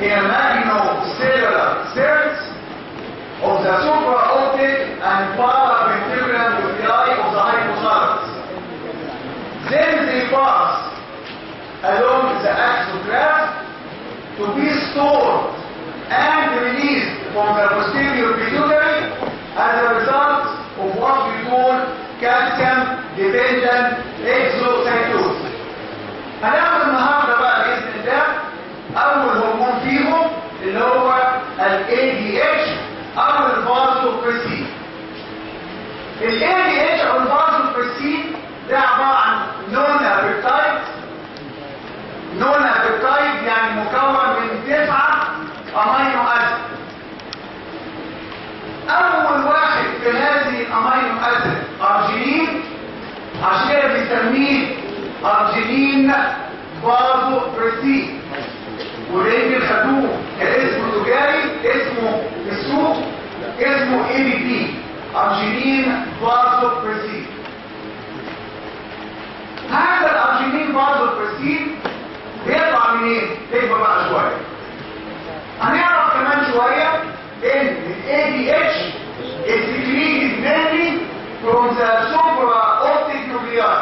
imaginocellular cells of the supraoptic and paraventricular nuclei of the hypothalamus. Then they pass along the axograph to be stored and released from the posterior pituitary as a result of what we call calcium-dependent exocytosis. هناخد النهارده بقى باذن الله اول هرمون فيهم اللي هو ال ADH او الفازوبرسين. ال ADH او الفازوبرسين ده عباره عن نونا بيبتايد نونا بيبتايد يعني مكون من تسعه امينو اسيد. اول واحد في هذه الامينو اسيد ارجينين عشان كده بنسميه ارجينين فازوبرسين ولان خدوه كاسم تجاري اسمه في السوق اسمه اي بي بي ارجينين فازوبرسين هذا الارجينين فازوبرسين بيطلع منين؟ تكبر بقى شويه هنعرف كمان شويه ان الاي دي اتش is secreted mainly from the supraoptic nuclei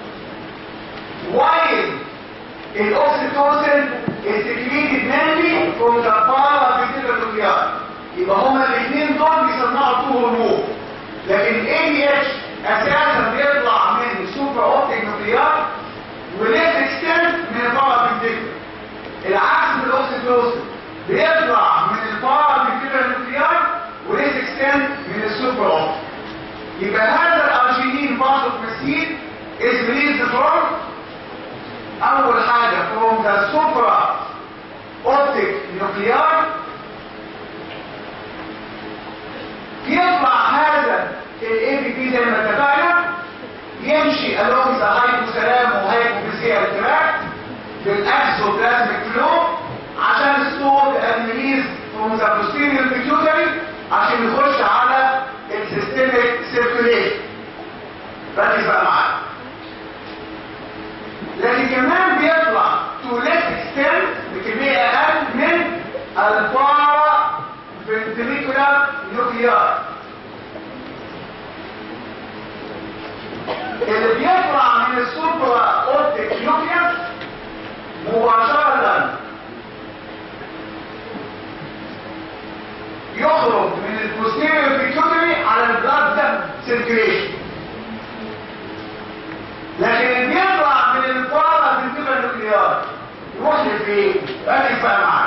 while الاوكسيتوسين is secreted mainly from the paraventricular nuclei يبقى هما الاثنين دول بيصنعوا تو هرمون لكن الاي دي اتش اساسا بيطلع من السوبر اوبتيك نوكليار وليس اكستنت من البارافنتريكولار العكس من الاوكسيتوسين بيطلع من البارافنتريكولار نوكليار وليس اكستنت من السوبر اوبتيك يبقى هذا الارجينين فازوبرسين is released from اول حاجة from the supra optic nuclei يطلع هذا الاي بي بي زي ما اتفقنا يمشي along the hypothalamus وهايبوفيزيال تراكت بالاكسوبلازميك فلو عشان ستور الميليز from the posterior pituitary عشان يخش على السيستميك سيركوليشن ركز بقى معايا لكن كمان بيطلع تو ليس اكستنت بكميه اقل من البارا فنتريكولار نوكليار اللي بيطلع من السوبرا اوبتيك نوكليوس مباشره يخرج من البوستيريور بيتيوتري على البلاد سيركيليشن لكن اللي بيطلع من البارا فنتريكولار نوكليار يروح لفين؟ ركز بقى معايا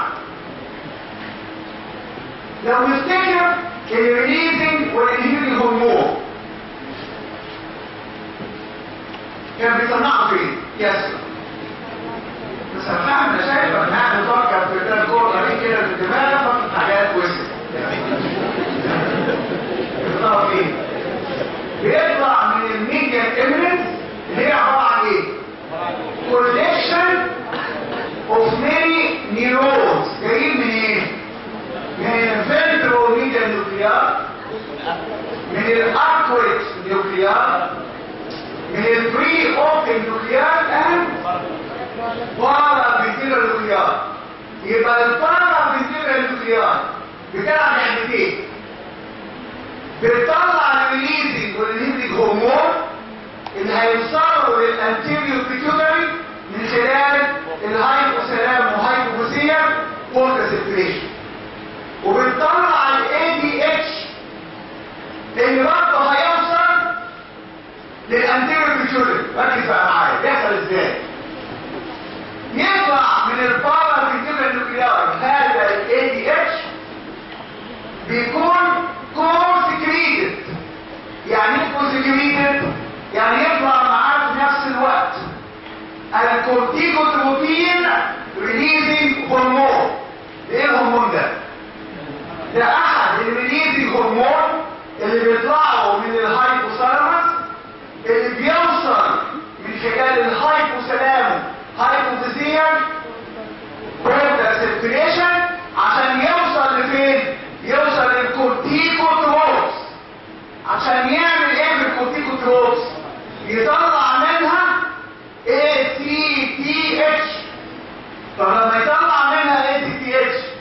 لو نفتكر الريليزنج والانهيبيتنج هرمون كان بيصنعوا فين؟ يسرا بس هتفهم انا شايف انا قاعد بفكر في ده الكوره غريب كده في الدماغ فكر حاجات وسط بيطلعوا فين؟ بيطلع من الميديا ايمننس اللي هي عباره عن ايه؟ collection of many neurons جايين من ايه؟ من الفنتروميديا نوكليار من الاكويت نوكليار من البري اوبن نوكليار and بارا فيتيرا نوكليار يبقى البارا فيتيرا نوكليار بتلعب لعبتين بتطلع الريليزنج والريليزنج هرمون اللي هيوصلوا للانتيريور بيتيوتري من خلال الهايبوثالام وهايبوفيزيا فوركا سيركيليشن وبتطلع الاي دي اتش اللي برضه هيوصل للانتيريور بيتيوتري ركز بقى معايا بيحصل ازاي يطلع من البارا فيتيرا نوكليار هذا الاي دي اتش بيكون كونسكريتد يعني ايه كونسكريتد يعني يطلع معاه في نفس الوقت الكورتيكوتروبين ريليزنج هرمون ايه الهرمون ده ده احد الريليزنج هرمون اللي بيطلعوا من الهايبوثالاموس اللي بيوصل من خلال الهايبوثالاموس هايبوفيزيال بورتا سيركيليشن عشان يوصل لفين يوصل للكورتيكوتروبس عشان يعمل ايه بالكورتيكوتروبس يطلع منها ACTH طب لما يطلع منها ACTH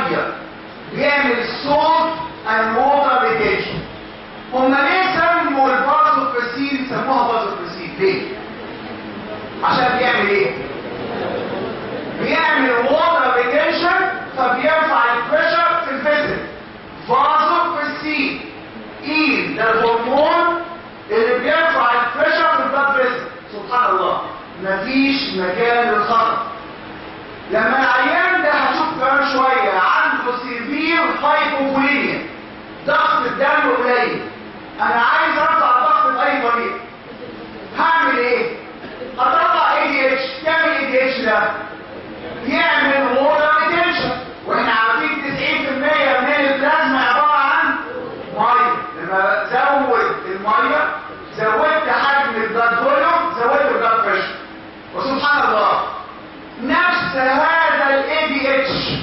ميه بيعمل صوت and water retention هما ليه سموا البازوبرسين سموها بازوبرسين ليه؟ عشان بيعمل ايه؟ بيعمل water retention فبيرفع البريشر في الفيزل فازوبرسين ايه ده الهرمون اللي بيرفع البريشر في البلاد فيزل سبحان الله مفيش مكان للخطر لما العيان ده هشوف كمان شوية عنده سيفير هايبوبوليميا ضغط الدم قليل انا عايز ارفع الضغط باي طريقة هعمل ايه؟ اطلع اي دي اتش يعمل اي دي اتش ده يعمل ووتر ريتنشن واحنا عارفين 90% من البلازما عبارة عن ميه لما زود الميه زودت حجم البلاد فوليوم زودت البلاد بريشر وسبحان الله نفس هذا الاي دي اتش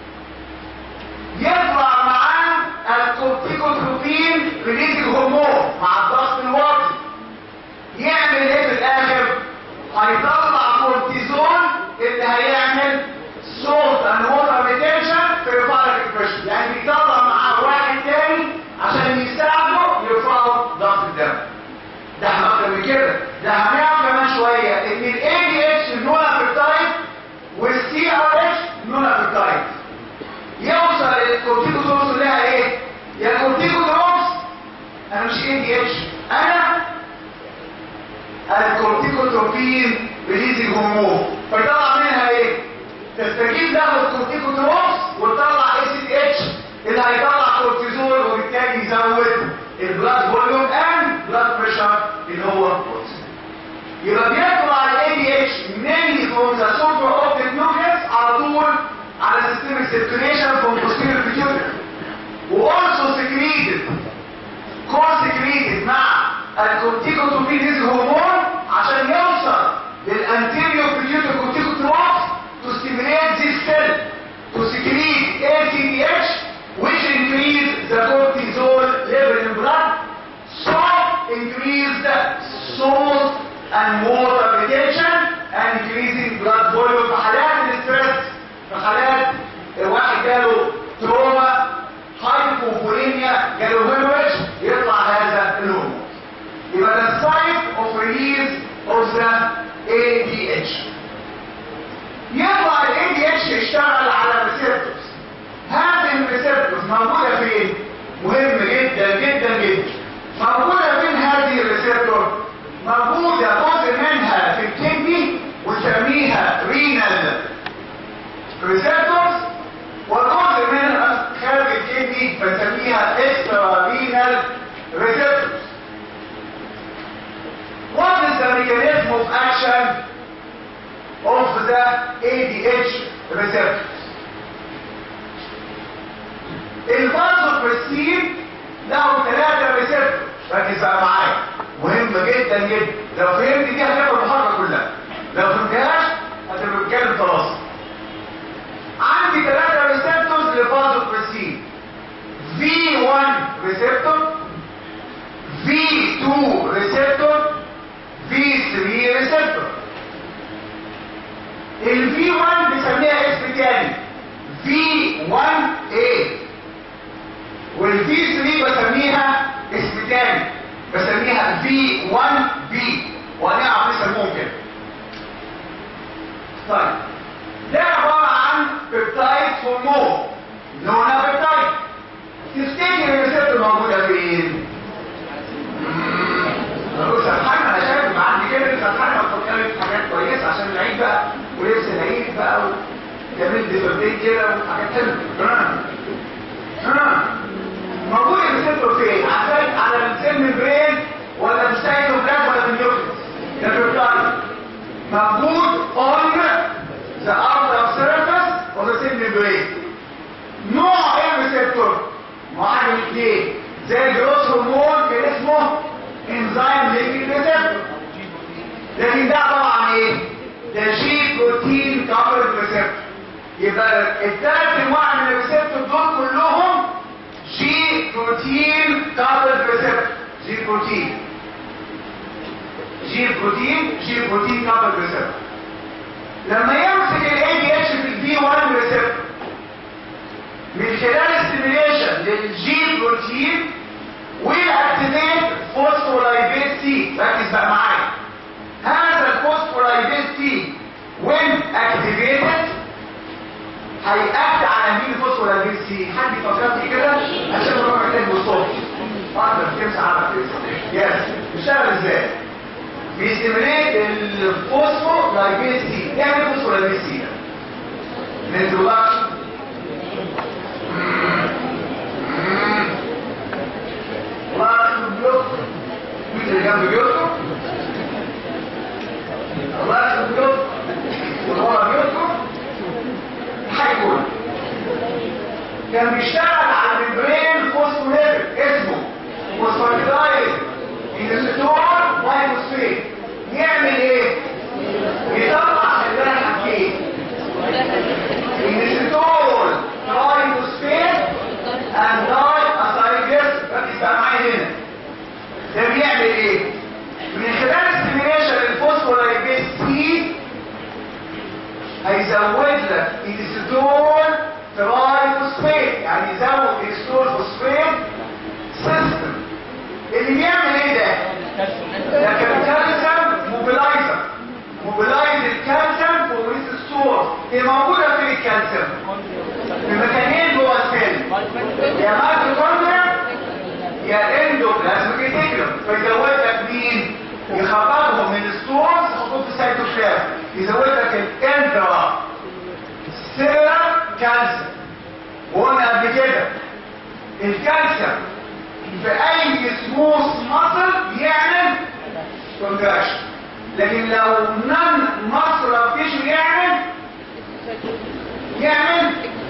يطلع معاه الكورتيكوتروبين ريليز هرمون مع الضغط الواطي يعمل ايه في الاخر هيطلع كورتيزون اللي هيعمل صوت اند ووتر ريتنشن في ريفارك بريشر يعني بيطلع معاه واحد تاني عشان يساعده يرفعوا ضغط الدم ده احنا اكتر من كده ده هنعرف كمان شويه ان الاي دي اتش نونا بيبتايد والسي ار اتش نونا بيبتايد يوصل الكورتيكوتروبس لها ايه يا الكورتيكوتروبس انا مش اي دي اتش انا الكورتيكوتروبين ريليزنج هرمون فيطلع منها ايه تستجيب له الكورتيكوتروبس وتطلع اي سي اتش اللي هيطلع كورتيزول وبالتالي يزود البلاد فوليوم اند بلاد بريشر اللي هو كورتيزول يبقى بيطلع الاي دي اتش mainly from the super optic nucleus على طول على systemic circulation from posterior pituitary وalso secreted co-secreted مع الكورتيكوتروبين هرمون عشان يوصل للانتيريور pituitary corticotrophs to stimulate this cell to secrete ACTH which increase the cortisol level in blood so increase the salt and water retention and increasing blood volume في حالات الاسترس في حالات الواحد جاله تروما هايبوبوليميا جاله هيموريج يطلع هذا الهرمون يبقى the site of release of the ADH يطلع ال ADH يشتغل على الريسبتورز هذه الريسبتورز موجودة فين؟ مهم جدا جدا جدا موجودة فين هذه الريسبتور؟ موجودة جزء منها في الكدني وسميها رينال ريسبتورز وجزء منها خارج الكدني بسميها اكسترا رينال receptors. What is the mechanism of action of the ADH receptors? الفازوبرسين له ثلاثة ريسبتور ركز بقى معايا مهمة جدا جدا لو فهمت دي هتاخد الحركة كلها لو فهمتهاش هتبقى بتتكلم خلاص عندي ثلاثة ريسبتورز للفازوبرسين V1 ريسبتور V2 ريسبتور V3 ريسبتور ال V1 بنسميها اسم تاني V1A وال V3 بسميها اسم تاني بسميها V1B وهنعرف نسموهم كده طيب ده عبارة عن بيبتايد هرمون نونا بيبتايد تفتكر الريسبتور موجودة فين؟ بص سرحان انا شايف عندي كده سرحان بفكر في حاجات كويسه عشان العيد بقى ولبس العيد بقى وجميل ديفردين كده وحاجات حلوه موجود الريسبتور فين؟ عشان على السيل برين ولا في السايتوبلازم ولا في النيوكليس؟ ده بيبتايد موجود on the outer surface of the cell membrane نوع ايه الريسبتور؟ واحد من اثنين زي الجروس هرمون كان اسمه انزيم ليكيد ريسبتور لكن ده عباره عن ايه؟ ده جي بروتين كابل ريسبتور يبقى الثلاث انواع من الريسبتور دول كلهم جي بروتين كابل ريسبتور جي بروتين جي بروتين جي بروتين كابل ريسبتور لما يمسك الاي دي اتش في البي 1 ريسبتور من خلال ستيميليشن للجي بروتين والاكتيفيت فوسفولايبيز سي ركز بقى معايا هذا الفوسفولايبيز سي when activated هيأكد على مين الفوسفولايبيز سي حد يفكر في كده عشان هو محتاج بالصوت واحده بتمسح على تمسح يس بيشتغل ازاي بيستمريت الفوسفولايبيز سي يعمل الفوسفولايبيز سي ده الانترودكشن الله يخلق مين اللي جنب بيوتكم الله يخلق بيوتكم والورا بيوتكم هيقول كان بيشتغل على الممبرين فوسفوليبيد اسمه فوسفوليبيد انستور مايكروسفيت يعمل ايه؟ يطلع اللي انا حكيت الانستور مايكروسفيت and die اسايجس ركز بقى معايا هنا ده بيعمل ايه؟ من خلال السيميليشن للفوسفولايبيز سي هيزود لك الستور ترايفوسفيت يعني يزود اكستور فوسفيت سيستم اللي بيعمل ايه ده؟ ده كالسيوم موبيلايزر موبيلايز الكالسيوم فور ستور هي موجوده في الكالسيوم في مكانين جوه السيل يا مايتوكوندريا يا اندوبلازميك ريتيكولم فيزود لك مين؟ يخرجهم من الستورز يحطوهم في السيتوبلازم يزود لك الانترا سيلر كالسيوم وقلنا قبل كده الكالسيوم في اي سموث مصل يعمل كونتراكشن لكن لو نن مصر تيشو يعمل يعمل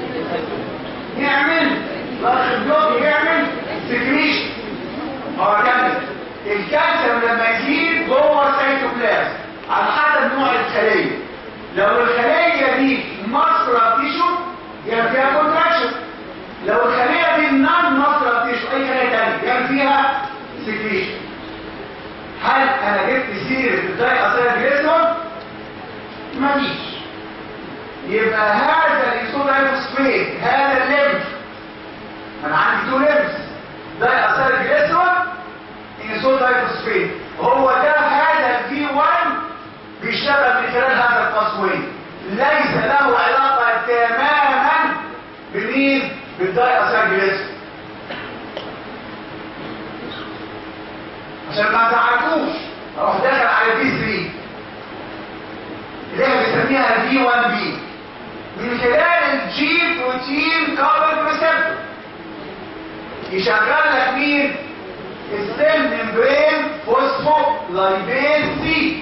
يعمل ضغط يعمل سكريشن هو كمل الكالسيوم لما يزيد جوه السيتوبلازم على حسب نوع الخليه لو الخليه دي مصر تيشو يبقى فيها كونتراكشن لو الخليه دي نون مصر تيشو اي خليه ثانيه يبقى فيها سكريشن هل انا جبت سيره الداي اسيد جليسرول مفيش يبقى هذا الايسودايفوسفيت هذا الليمف انا عندي تو ليمفs داي اسيد جليسرول ايسودايفوسفيت هو ده هذا الفي 1 بيشتغل من خلال هذا التصوير ليس له علاقه تماما بمين بالداي اسيد جليسرول عشان ما تعرفوش اروح داخل على بي 3 اللي هي بنسميها بي 1 بي من خلال الجي بروتين كابل ريسبتور يشغل لك مين السيل ممبرين فوسفو لايبيز سي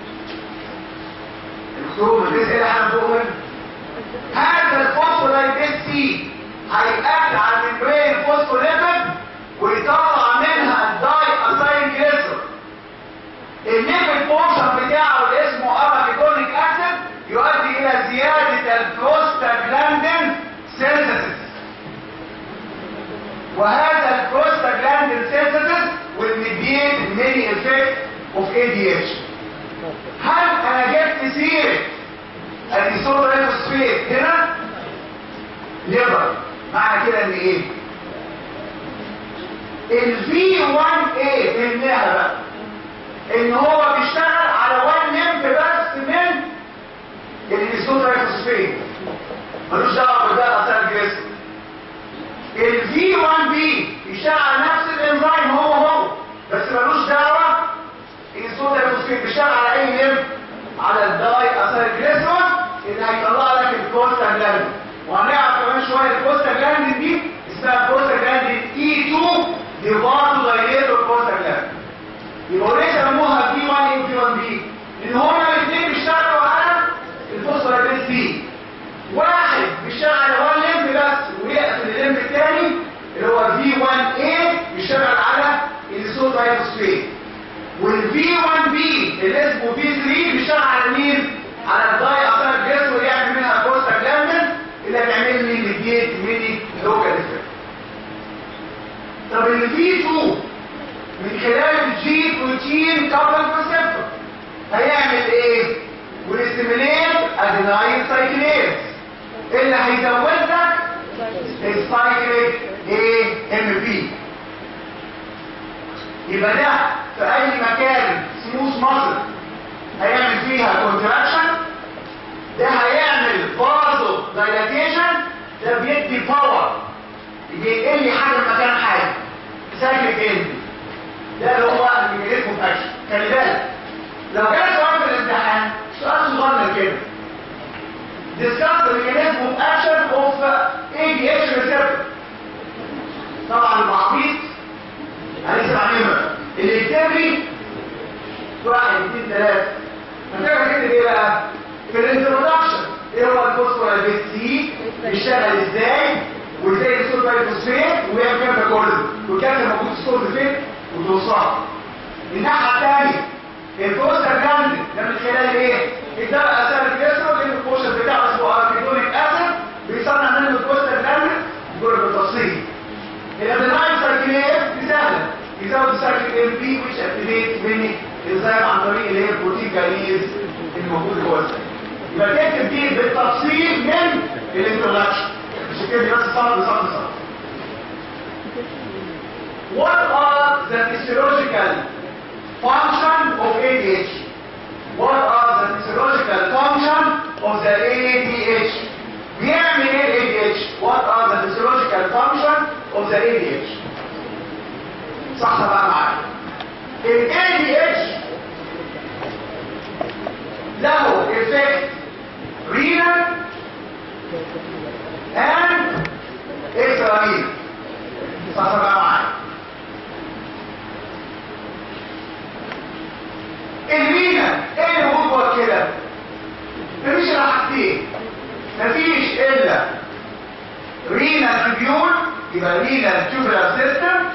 الخروج الجزء اللي احنا بنقول هذا الفوسفو لايبيز سي هيأكد على الممبرين فوسفو ليبيد ويطلع منها الداي اسايل جليسرول الليبيد بورشن بتاعه اللي اسمه ارابيكونيك اسيد يؤدي الى زياده البروستاجلاندين سينثيسيس وهذا البروستاجلاندين سينثيسيس will mediate many effects of ADH هل انا جبت سيره الاسودايفوسفيت هنا نيفر معنى كده ان ايه الفي 1A فهمناها بقى ان هو بيشتغل على وان لمب بس من الاسودايفوسفيت ملوش دعوه بالداء اثار الجسم الفي 1B بيشتغل على نفس الانزيم هو هو بس ملوش دعوه الاسودايفوسفيت بيشتغل على اي لمب على الداي اثار الجليسرول اللي هيطلع لك البروستاجلاندين وهنعرف كمان شويه البروستاجلاندين دي اسمها بروستاجلاندين اي 2 دي برضه دايليتور بروستاجلاندين يبقوا ليه سموها بي 1 اي بي 1 بي لان هما الاثنين بيشتغلوا على الفوسفوريبيز بي واحد بيشتغل على وان ليمب بس ويقفل الليمب الثاني اللي هو في 1 اي بيشتغل على السودايفوسفيت والفي 1 بي اللي اسمه في 3 بيشتغل على مين؟ على الداي اثار الجسم ويعمل منها بروستاجلاندين اللي هتعمل لي ميديت ميني لوكال افكت طب الفي 2 من خلال الجي بروتين كابل ريسبتور هيعمل ايه ويستيميليت ادينايل سايكليز اللي هيزود لك السايكليك ايه ام بي يبقى ده في اي مكان سموث ماسل هيعمل فيها كونتراكشن ده هيعمل فازو دايلاتيشن ده بيدي باور بينقل لي حاجه من مكان حاجه سايكليك ام ده اللي هو الميكانيزم اوف اكشن خلي بالك لو جاء سؤال في الامتحان سؤال صغير كده discuss the mechanism of action of ADH receptor طبعا المعبيط هنسمع نمرة اللي يكتب لي واحد اثنين ثلاثة هتعرف تكتب ايه بقى؟ في الانترودكشن ايه هو الفوسفورالبيت سي بيشتغل ازاي وازاي الصوت بقى فين ويعمل كام ده كله وكام موجود الصوت فين وتوصله الناحية الثانية الفوسفور جاند ده من خلال ايه؟ الدواء اثار الجسر لان الفوسفور بتاعه اسمه اركيدونيك اسيد بيصنع منه الفوسفور جاند دول بالتفصيل الادرينال سايكليز دي سهله يزود السايكل ام بي which activates مني الانزيم عن طريق اللي هي البروتين كاينيز الموجود جوه السيل يبقى تكتب دي بالتفصيل من الانترودكشن مش كده بس صفر صفر صفر What are the physiological function of ADH? What are the physiological function of the ADH? بيعمل ايه ADH? What are the physiological function of the ADH? صح بقى معايا ال ADH له effect renal and extrarenal صح بقى معايا المينا ايه اللي هو كده مفيش الا حاجتين مفيش الا رينا تريبيون يبقى رينا تيوبولار سيستم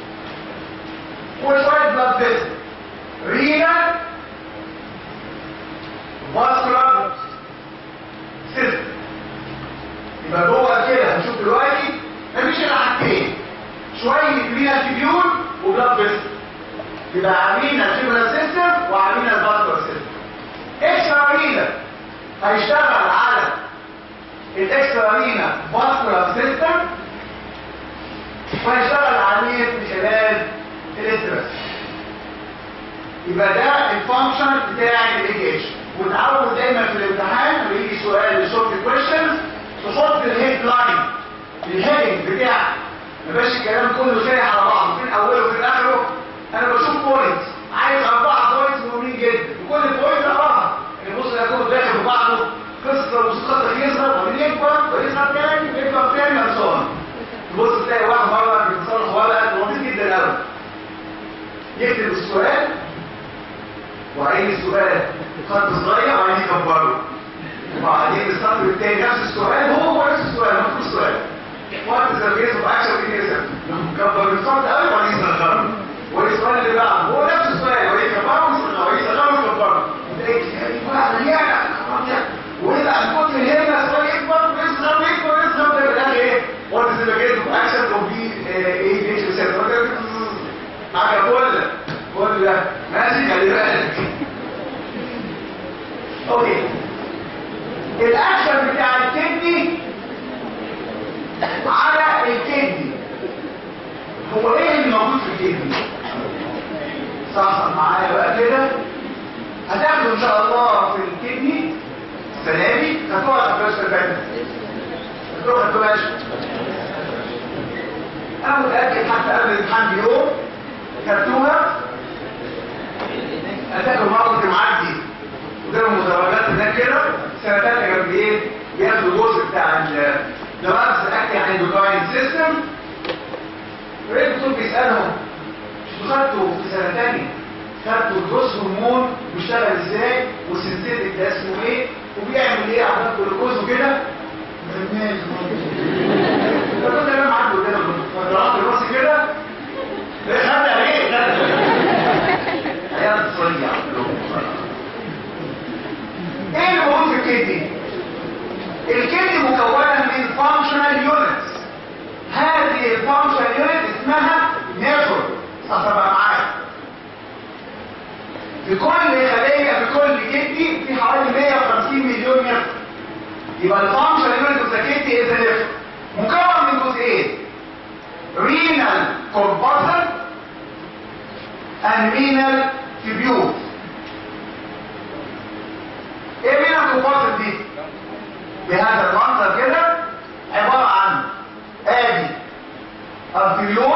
وشويه بلاد فيسل رينا فاسكولار سيستم يبقى جوه كده هنشوف دلوقتي مفيش الا حاجتين شويه رينا تريبيون وبلاد فيسل يبقى عاملين الفيبرال سيستم وعاملين الفاسكولار سيستم اكسترا رينا هيشتغل على الاكسترا رينا فاسكولار سيستم وهيشتغل عليه من خلال الاسترس يبقى ده الفانكشن بتاع الايجيشن وتعود دايما في الامتحان لما يجي سؤال لشورت كويشنز تحط الهيد لاين الهيدنج بتاعك ما بقاش الكلام كله سايح على بعضه فين اوله وفين اخره انا بشوف بوينتس عايز اربعه بوينتس مهمين جدا وكل بوينت اقراها يعني بص ده كله داخل في بعضه قصه وموسيقى يظهر وبعدين يكبر ويظهر تاني يكبر تاني وصان تبص تلاقي واحد مره بيتصرف ورقه لطيف جدا قوي يكتب السؤال وعين السؤال خط صغير وعين يكبره وبعدين السطر التاني نفس السؤال هو نفس السؤال نفس السؤال وقت الزرقيز وعشرة كده كبر الخط قوي وبعدين يصغره والسؤال اللي بعده هو نفس السؤال وهي كبره ويصغره ويصغره ويكبره وإذا عن كتر الهمة السؤال يكبر ويصغر ويكبر ويصغر ده بالآخر إيه؟ وقت الزرقيز وعشرة وبي إيه ليش بسبب حاجة كل كل ماشي خلي بالك اوكي الاكشن بتاع الكدني على الكدني هو ايه اللي موجود في الكدني صح معايا بقى كده هتاخدوا ان شاء الله في الكدني السنه دي هتقعد في الفلوس الفاتحه هتقعد في الفلوس انا متاكد حتى قبل الامتحان بيوم كتبوها هتاخد مرض معدي قدام المدرجات هناك كده سنه ثالثه كانوا ايه بياخدوا الجزء بتاع الدراسه الاكل عن الاندوكراين سيستم فلقيت الدكتور بيسالهم مش خدتوا في سنه ثانيه خدتوا الجزء هرمون بيشتغل ازاي والسنتيتك ده اسمه ايه وبيعمل ايه على الجلوكوز وكده فكنت انا معاك قدام ضربت راسي كده خدت عليه خدت حياه صريع ايه اللي موجود في الكدني الكدني مكونه من فانكشنال يونتس هذه الفانكشنال يونت اسمها نيفر صح بقى معايا في كل خليه في كل كدني في حوالي 150 مليون نفر يبقى الفانكشنال يونت اوف ذا كدني از نيفر مكون من corpuscle and renal tubules ايه renal corpuscle دي بهذا المنظر كده عبارة عن ادي ارتريول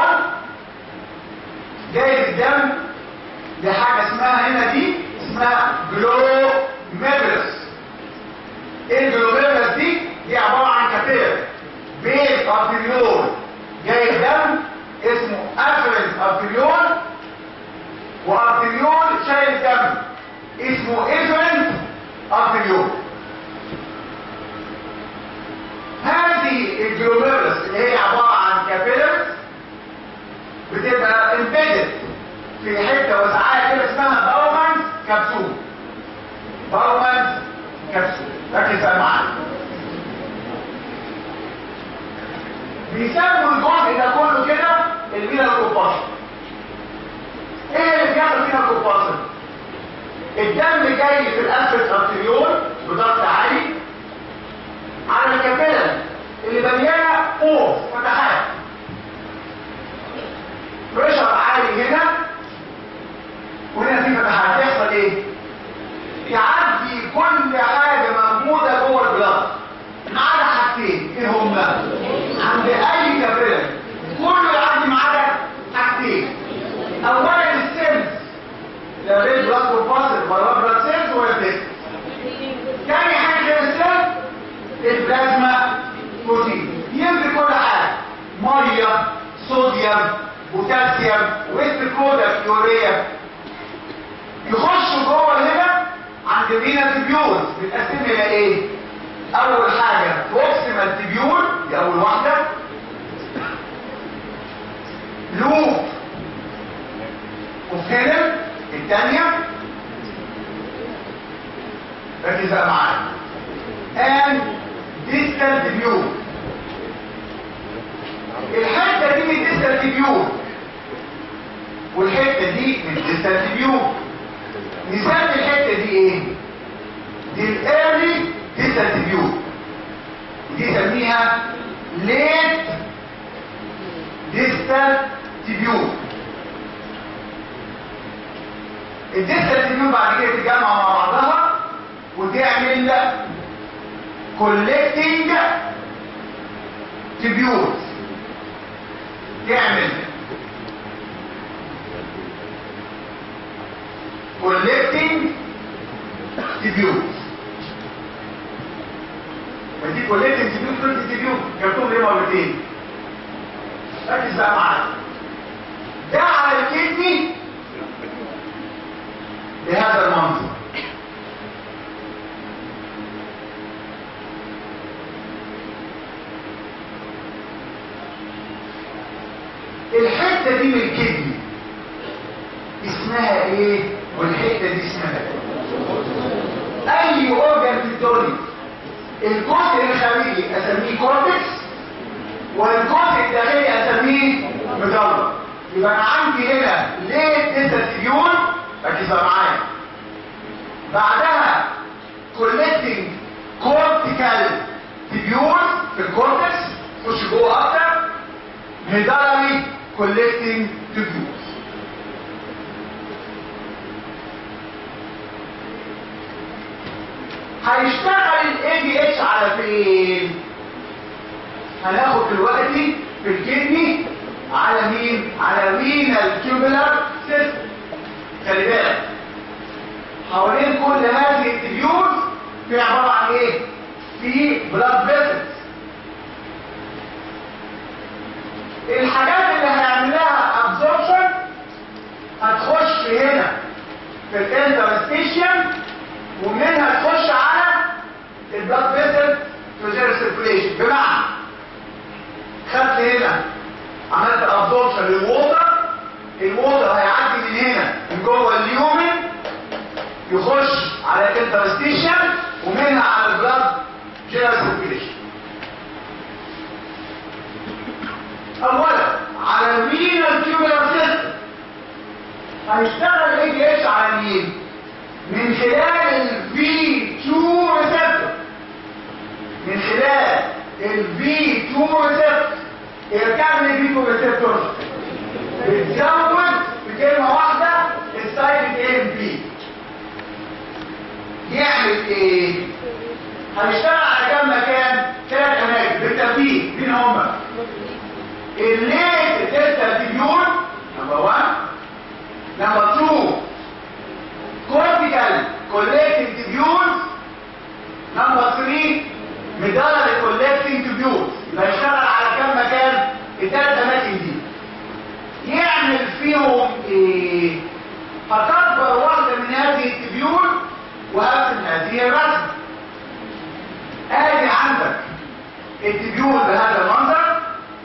جاي الدم لحاجة اسمها هنا دي اسمها جلوميرولس ايه الجلوميرولس دي دي عبارة عن كابير بيت ارتريول جاي الدم اسمه افرنس ارتريول وارتريول شايل دم اسمه افرنس ارتريول هذه الجلوميرولس اللي هي عبارة عن كابيلرز بتبقى امبيدد في حته وسعها كده اسمها باومانز كبسول باومانز كبسول ركز بقى معايا بيسموا الجزء ده كله كده الفينا كوباشن ايه اللي بيعمل فينا كوباشن الدم جاي في الاسفل ارتريول بضغط عالي على الكابيلر اللي مليانه فوق فتحات بريشر عالي هنا وهنا في فتحات يحصل ايه يعدي كل حاجة موجودة جوه البلاد ما عدا حاجتين ايه هما عند اي كابيلر كله يعدي ما عدا حاجتين اولا السيلز لا ريد بلاد كومباسل ولا بلاد سيلز ولا بلاد تاني حاجة غير السيلز البلازما بروتين يمسك كل حاجة مية صوديوم بوتاسيوم ويست برودكت يوريا يخشوا جوه هنا عند الرينا تبيول بتقسم الى ايه اول حاجه بروكسيمال تبيول دي اول واحده لوب وفيلم الثانيه ركز بقى معايا and distal تبيول الحته دي من distal تبيول والحته دي من distal تبيول نسمي الحته دي ايه دي الايرلي distal تبيول دي سميها ليت distal تبيول الديستال تبيول بعد كده تتجمع مع بعضها وتعمل collecting tubules تعمل collecting tubules ودي collecting tubules collecting tubules جبتهم ليه مرتين ركز بقى معايا ده على الكدني بهذا المنظر الحتة دي من الكدني اسمها ايه والحتة دي اسمها ايه اي اورجان في الدنيا الجزء الخارجي اسميه كورتكس والجزء الداخلي اسميه مدلل يبقى انا عندي هنا ليه تستيون ركز معايا بعدها collecting cortical tubule في الكورتكس خش جوه اكتر medullary collecting tubules هيشتغل ال ADH على فين هناخد دلوقتي في الكدني على مين على renal tubular system خلي بالك حوالين كل هذه التبيول في عباره عن ايه في بلاد فيسلز الحاجات اللي هنعمل لها ابزوربشن هتخش هنا في الانترستيشن ومنها تخش على البلاد فيسل في غير السيركوليشن بمعنى خدت هنا عملت ابزوربشن للووتر الووتر هيعدي من هنا من جوه اليومن يخش على الانترستيشن ومنها على البلاد جنرال سيركوليشن اولا على الرينال تيوبولار سيستم هيشتغل الاي دي اتش على مين من خلال الفي 2 ريسبتور من خلال الفي 2 ريسبتور ايه كام الفي 2 ريسبتور بتزود بكلمة واحدة السايد ام بي يعمل ايه هيشتغل على كام مكان ثلاث اماكن بالترتيب مين هما الليت دلتا تبيون نمبر 1 نمبر 2 كورتيكال كوليكتنج تبيون نمبر 3 ميدالر كوليكتنج تبيون يبقى يشتغل على كام مكان الثلاث اماكن دي يعمل فيهم ايه هتكبر واحده من هذه التبيون وهقسم هذه الرسم ادي عندك التبيون بهذا المنظر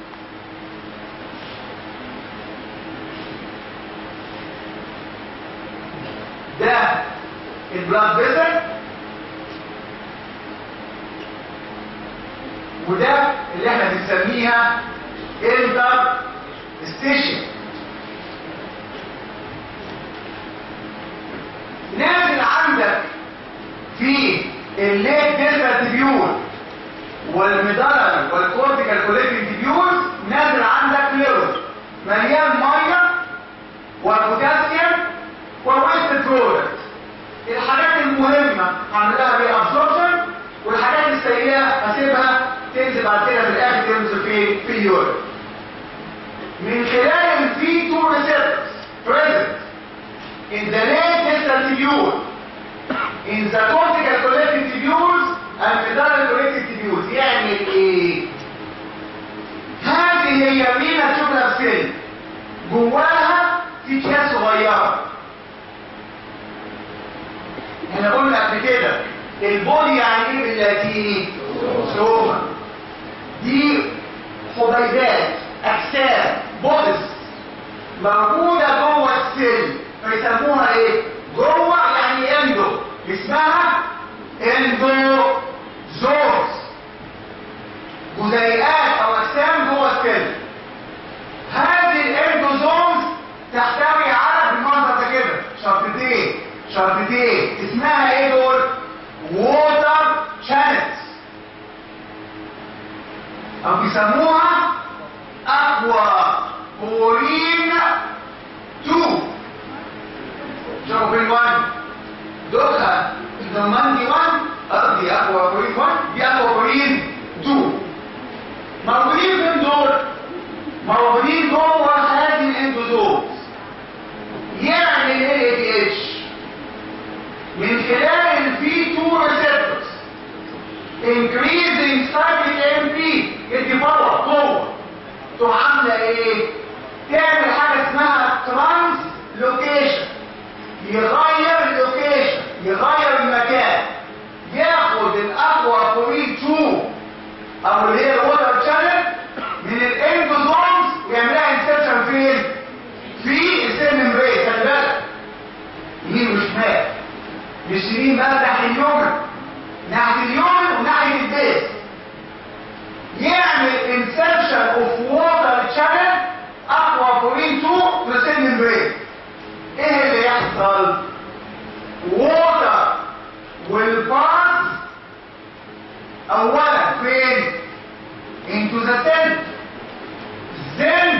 ده البلاد فيسل وده اللي احنا بنسميها انتر ستيشن نازل عندك في الليت ديلتا تبيول والميدالر والكورتيكال كوليكتنج تبيول نازل عندك فلويد مليان ميه والبوتاسيوم والويست برودكت الحاجات المهمه هعملها ري ابسوربشن والحاجات السيئه هسيبها تنزل بعد كده في الاخر تنزل في في اليورين من خلال الفي 2 receptors present in the late distal tubule in the cortical collecting tubules and medullary collecting tubules يعني ايه هذه هي مينا تشوفها في سن جواها في كيس صغيره احنا قلنا قبل كده البودي يعني ايه باللاتيني سوما دي حبيبات اجسام بودس موجوده جوه السن فيسموها ايه جوه يعني اندو اسمها اندو زورس جزيئات او اجسام جوه السن هذه الاندوزومز تحتوي على بالمنظر ده كده شرطتين شرطتين اسمها ايه دول ووتر شانلز او بيسموها اقوى كورين 2 شوفوا فين 1 دولها الضماني 1 قصدي اقوى كورين 1 دي اقوى كورين 2 موجودين فين دول موجودين جوه هذه الاندوزومز يعمل ايه دي اتش من خلال الفي 2 receptors increasing cyclic AMP يدي باور قوه تقوم عامله ايه تعمل حاجه اسمها ترانس لوكيشن يغير اللوكيشن يغير المكان ياخد الاقوى كورين 2 او اللي هي الوتر شانل من الاندوزومز ويعملها انسيرشن فين في السن ممبرين خلي بالك يمين وشمال مش يمين بقى ناحيه اليمن ناحيه اليمن وناحيه البيت يعمل انسرشن اوف ووتر شانل اقوى كورين 2 في السن ممبرين ايه اللي يحصل ووتر والباس اولا فين into the cell then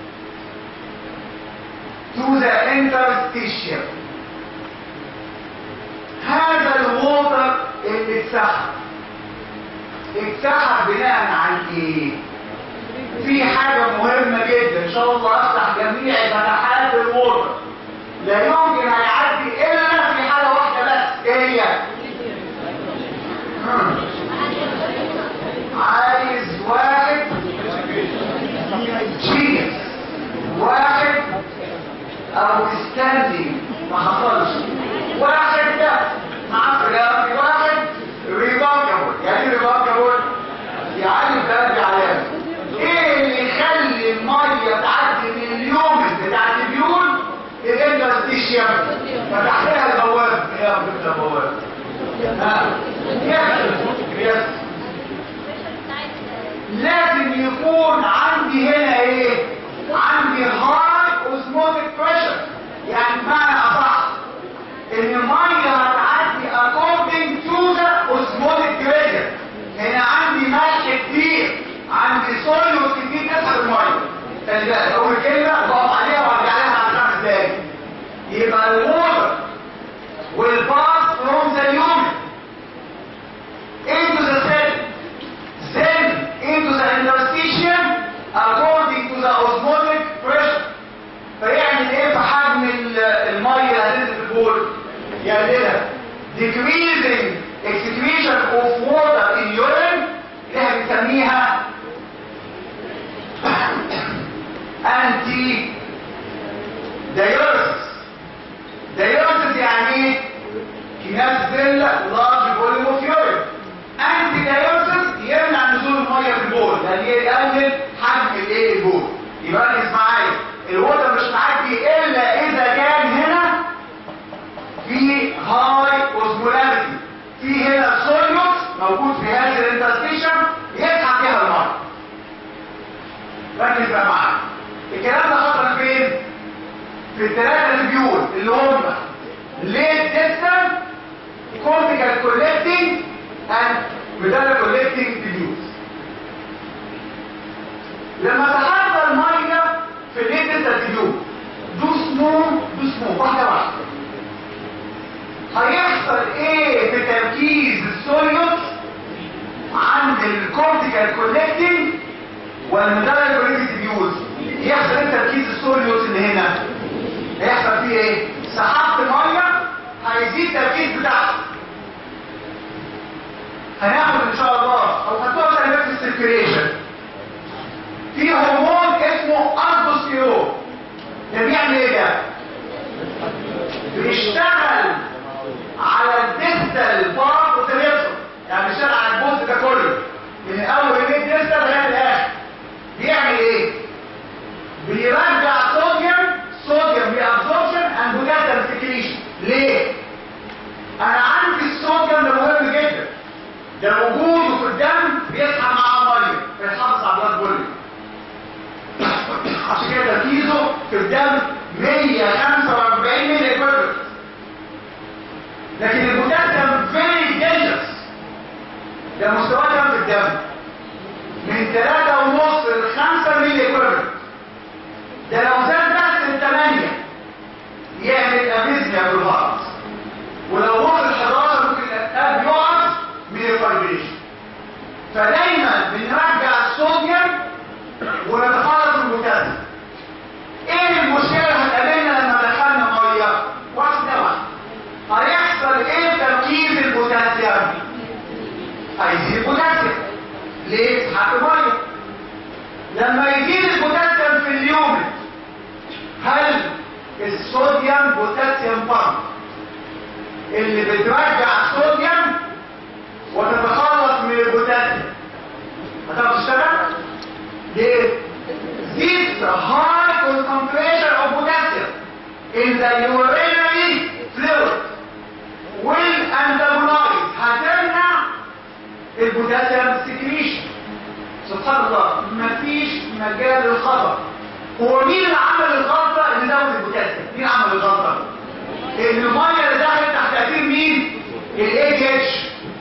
to the interstitium هذا الووتر اللي اتسحب اتسحب بناء عن ايه في حاجة مهمة جدا ان شاء الله افتح جميع فتحات الووتر لا يمكن هيعدي الا في حالة واحدة بس ايه هي هم. عايز واحد جينيس واحد او ستاندينج ما حصلش واحد ده مع رياضي واحد ريباكبل يعني ريباكبل يعني بلد علامة ايه اللي يخلي المية تعدي من اليوم بتاع البيول الاندستيشيم فتح لها البوابة يا رب البوابة ها يس يس لازم يكون عندي هنا ايه عندي هاي اوزموتيك بريشر يعني معنى اصح ان الميه هتعدي according to the osmotic gradient هنا عندي ملح كتير عندي صوليوس كتير تسحب الميه خلي بالك اول كلمه بقف عليها انتي دايورسس دايورسس يعني ايه كناس فيلا لارج فوليوم اوف يورين انتي دايورسس يمنع نزول الميه في البول لان يقلل حجم الايه البول يبقى ركز معايا الوتر مش معدي الا اذا كان هنا في هاي اوزمولاريتي في هنا سوليوس موجود في هذه الانترستيشن يسحب فيها الميه ركز بقى معايا الكلام ده حصل فين في الثلاثه البيول اللي هم ليت ديستنت كورتيكال كولكتنج اند ميدالا كولكتنج تبيوز لما تحضر الميه في الليت ديستنت تبيول دو سمو دو سمو واحده واحده هيحصل ايه في تركيز السوليوس عند الكورتيكال كولكتنج والمدار كولكتنج تبيوز يحصل ايه تركيز السوليوس اللي هنا هيحصل فيه ايه سحبت ميه هيزيد التركيز بتاعته هناخد ان شاء الله او خدتوها تقريبا في السيركيليشن في هرمون اسمه الدوستيرون ده بيعمل ايه ده بيشتغل على الديستال بارت اوف يعني بيشتغل على الجزء ده كله من اول الميد ديستال لغايه الاخر بيعمل ايه بيرجع صوديوم صوديوم بابزوربشن اند بوتاسيوم سكريشن ليه انا عندي الصوديوم ده مهم جدا ده وجوده في الدم بيسحب معاه ميه فيحافظ على البلاد فوليوم عشان كده تركيزه في الدم 145 ملي كويفلنت لكن البوتاسيوم فيري دينجرس ده مستواه كام في الدم من 3 ونص ل 5 ملي كويفلنت ده لو زاد بس ل 8 يعمل ابيزيا في الهارت ولو وصل 11 ممكن القلب يقف من الفايبريشن فدايما بنرجع الصوديوم ونتخلص من البوتاسيوم ايه المشكله اللي هتقابلنا لما دخلنا ميه واحده واحده هيحصل ايه تركيز البوتاسيوم هيزيد البوتاسيوم ليه حق ميه لما يزيد البوتاسيوم في اليوم هل الصوديوم بوتاسيوم بامب اللي بترجع الصوديوم وتتخلص من البوتاسيوم هتعرف تشتغل ليه this high concentration of potassium in the urinary fluid will antagonize هتمنع البوتاسيوم سكريشن سبحان الله مفيش مجال للخطأ هو مين اللي عمل الغلطة اللي زود البوتاسيوم مين عمل الغلطة المية اللي دخلت تحت تأثير مين الاي دي اتش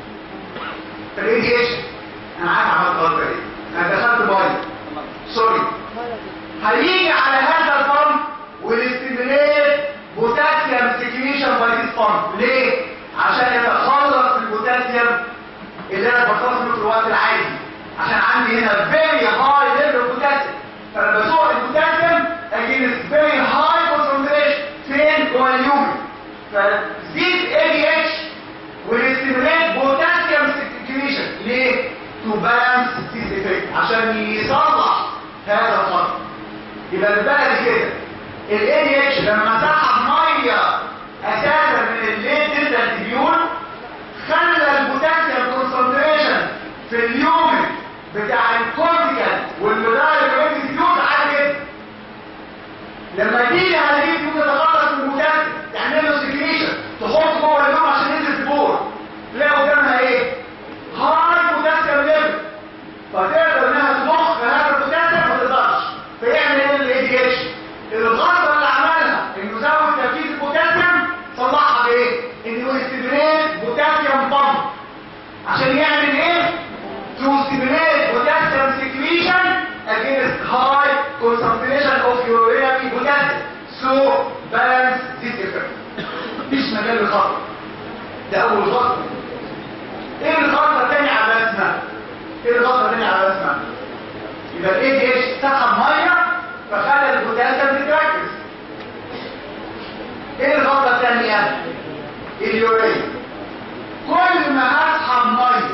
الاي دي اتش انا عارف عملت غلطة ايه انا دخلت مية سوري هيجي على هذا البامب والاستيميليت بوتاسيوم سكريشن باي ذيس بامب ليه عشان يتخلص البوتاسيوم اللي انا بخلص منه في الوقت العادي عشان عندي هنا very high level potassium فانا بسوق البوتاسيوم against very high concentration فين جوه اليوم فزيد ADH والاستيميليت بوتاسيوم سكريشن ليه to balance this effect عشان يصلح هذا الخط يبقى البلد كده ال ADH لما سحب ميه اساسا من الليل تبدا الديون خلى البوتاسيوم كونسنتريشن في اليوم بتاع الكورتيكال والمدار الديون عالي جدا لما تيجي على دي تقوم تتخلص من البوتاسيوم تعمل له سكريشن تحط جوه اليوم عشان ينزل في البول تلاقي قدامها ايه؟ هاي بوتاسيوم ليفل فتقدر انها تضخ هذا البوتاسيوم ما تقدرش فيعمل ايه الاي دي اتش الغلطه اللي عملها انه زود تركيز البوتاسيوم صلحها بايه انه يستمريت بوتاسيوم بامب عشان يعمل ايه to stimulate potassium secretion against high concentration of urinary potassium so balance this effect مفيش مجال للخطأ ده اول خطأ ايه الخطأ الثاني على اسمها ايه الخطأ الثاني على اسمها يبقى الاي دي اتش سحب ميه فخلى البوتاسيوم تتركز ايه الغلطه الثانيه اليوريا كل ما اسحب ميه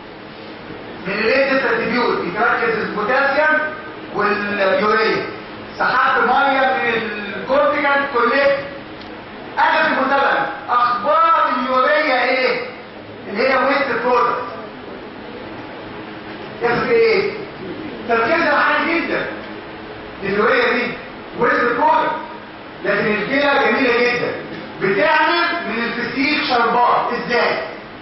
من الليتس اتيبيوت يتركز البوتاسيوم واليوريا سحبت ميه من الكورتيكال كوليكت انا في المتابعه اخبار اليوريا ايه اللي هي ويست برودكت يحصل ايه تركيزها عالي جدا اليوريا دي ويست برودكت لكن الكلى جميله جدا بتعمل من الفسيخ شربات ازاي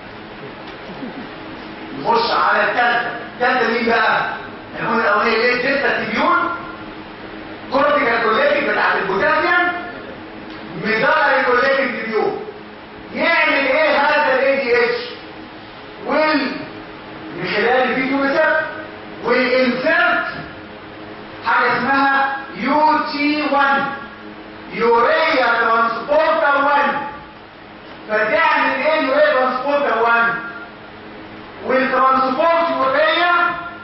نخش على الثالثه الثالثه مين بقى الهون الاولانيه اللي هي الدلتا تبيون كورتيكال كوليكتيف بتاعت البوتاسيوم ميدالري كوليكتيف تبيون يعمل ايه هذا الاي دي اتش وال من خلال الفيديو ريسبت والانسرت حاجه اسمها يو تي 1 يوريا ترانسبورتر 1 فتعمل ايه يوريا ترانسبورتر 1 والترانسبورت يوريا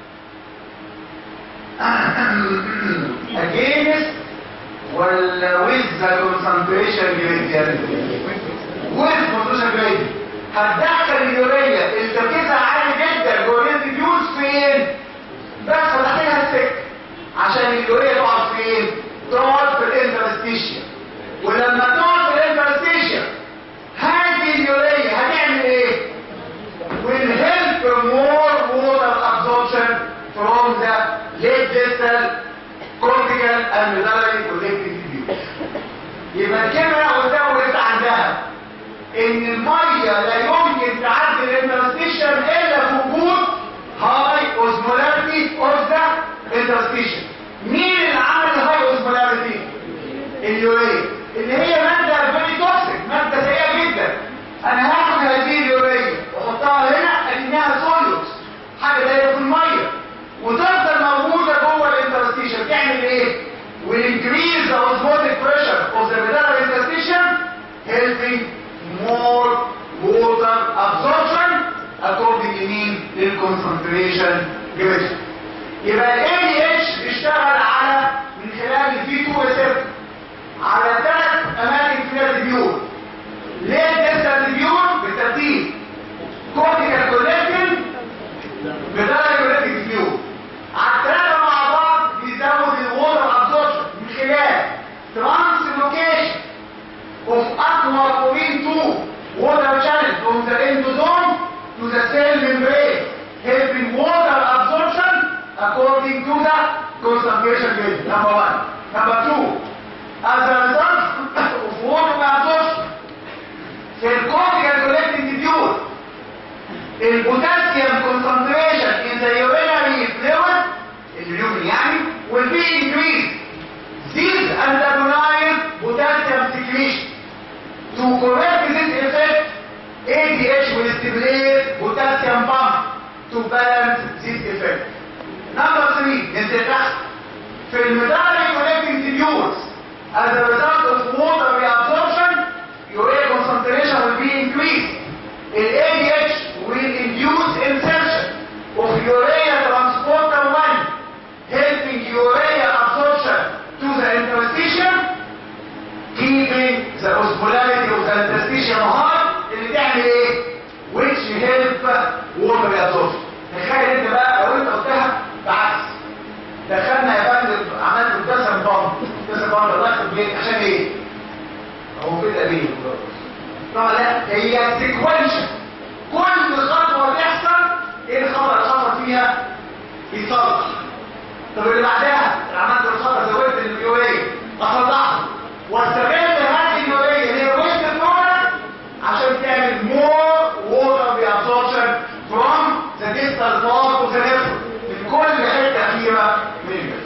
against ولا with the concentration gradient with concentration gradient هتدخل اليوريا اللي تركيزها عالي جدا جوه الريديوز فين بس فتحتها السك عشان اليوريا تقعد فين تقعد في الانترستيشن ولما تقعد في الانترستيشن هذه اليوريا هتعمل ايه will help more water absorption from the late distal cortical and medullary collective tubule يبقى الكاميرا قدام وقفت عندها ان الميه لا يمكن تعدي الانترستيشن الا في وجود هاي اوزمولاريتي اوف ذا انترستيشن مين اللي عمل الهاي اوزمولاريتي اليوريا اللي هي ماده فيري توكسيك ماده سيئه جدا انا هاخد هذه اليوريا واحطها هنا اكنها سوليوس حاجه دايره في الميه وتفضل موجوده جوه الانترستيشن تعمل ايه will increase the osmotic pressure of the medullary interstitium helping more water absorption according to mean للconcentration gradient يبقى ال ADH بيشتغل على من خلال الفي 2 ريسبتور على ثلاث اماكن فيها الديون ليه تسال الديون بالترتيب كورتيكال كوليكتين بدرجه كوليكتيف ديون على الثلاثه مع بعض بيزود الووتر ابزوربشن من خلال ترانسلوكيشن of aquaporin 2 water channel from the endosome to the cell membrane helping water absorption according to the concentration gradient number one number two as a result of water absorption في الكورتيكال كولكتنج تيبيول البوتاسيوم concentration in the urinary fluid اليورين يعني will be increased this antagonize potassium secretion to correct this effect ADH will stimulate potassium pump to balance this effect number three انتفاع في المداري connecting tubules as a result of water reabsorption urea concentration will be increased in ADH will induce insertion of urea transporter 1 helping urea absorption to the interstitium keeping the osmolarity of the interstitium high اللي تعمل ايه which help water reabsorption تخيل انت بقى لو انت قلتها بعكس دخلنا يا فندم عملت الدسم بامب الدسم بامب الله يخرب بيك عشان ايه هو كده ليه طبعا لا هي سيكونشن كل خطوه تحصل ايه الخطوه اللي حصل فيها يتصلح طب اللي بعدها عملت الخطوه زودت اليوريا اصلحها واستغل هذه اليوريا اللي هي ويست برودكت عشان تعمل مور ووتر بابسوربشن فروم ذا ديستال بارت اوف ذا نيفرون من كل حته اخيره من الجسم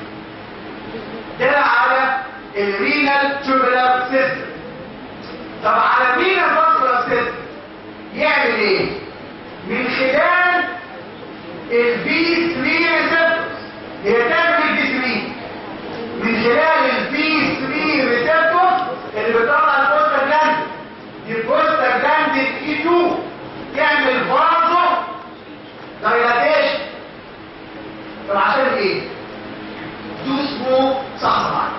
ده على الرينال تيوبولار سيستم طب على الرينال فاسكولار سيستم يعمل ايه من خلال البي 3 ريسبتورز هي تعمل البي 3 من خلال البي 3 ريسبتورز اللي بتطلع البوستر جلاند البوستر جلاند اي 2 يعمل فازو دايلاتيشن طب عشان ايه دو اسمه صح معايا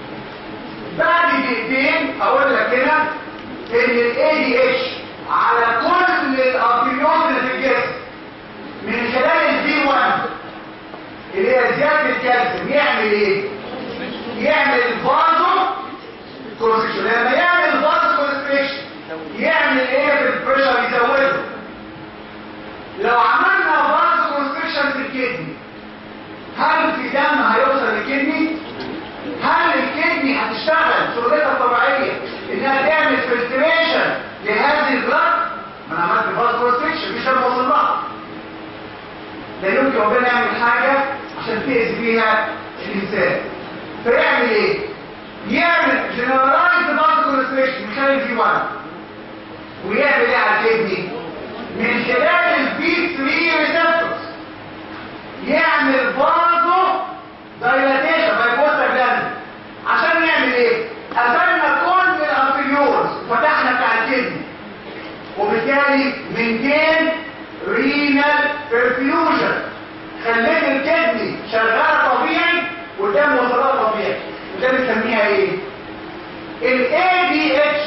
بعد دقيقتين اقول لك هنا ان الاي دي اتش على كل الارتيول اللي في الجسم من خلال البي 1 اللي هي زياده الكالسيوم يعمل ايه يعمل فازو كونستريكشن لما يعمل فازو كونستريكشن يعمل ايه في البريشر يزوده لو عملنا فازو كونستريكشن في الكدني هل في دم هيوصل للكدني هل الكدني هتشتغل شغلتها الطبيعيه انها تعمل فلتريشن لهذه البلد ما انا عملت فازو كونستريكشن مش دم وصل لها لا يمكن ربنا يعمل حاجه عشان تأذي بيها الانسان فيعمل ايه يعمل جنرالايز فازو كونستريكشن من خلال الفي 1 ويعمل ايه على الكدني من خلال البي 3 ريسبتورز يعمل برضه دايلاتيشن بايبوستر جلاند عشان يعمل ايه قفلنا كل الانفيورز فتحنا بتاع الكدني وبالتالي منتين رينال برفيوجن خليت الكدني شغاله طبيعي والدم وصلها طبيعي وده بنسميها ايه الاي دي اتش